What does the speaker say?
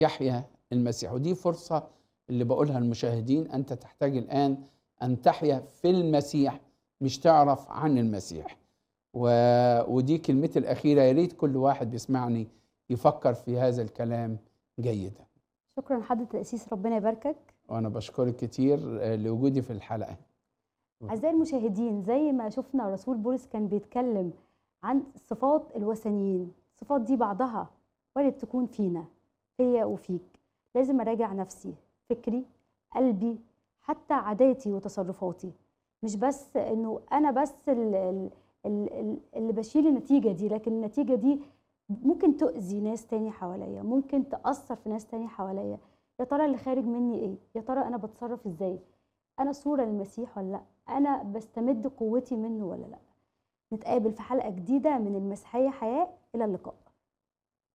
يحيا المسيح ودي فرصة اللي بقولها للمشاهدين أنت تحتاج الآن أن تحيا في المسيح مش تعرف عن المسيح و... ودي كلمتي الأخيرة يا ريت كل واحد بيسمعني يفكر في هذا الكلام جيدا شكرا حضرة القسيس ربنا يباركك وأنا بشكرك كتير آه، لوجودي في الحلقة أعزائي المشاهدين زي ما شفنا رسول بولس كان بيتكلم عن صفات الوثنيين الصفات دي بعضها وارد تكون فينا فيا وفيك لازم أراجع نفسي فكري قلبي حتى عاداتي وتصرفاتي مش بس إنه أنا بس ال- ال- ال- ال- اللي بشيل النتيجة دي لكن النتيجة دي ممكن تؤذي ناس تاني حواليا ممكن تأثر في ناس تاني حواليا يا ترى اللي خارج مني ايه يا ترى انا بتصرف ازاي انا صورة للمسيح ولا لا انا بستمد قوتي منه ولا لا نتقابل في حلقة جديدة من المسيحية حياة الى اللقاء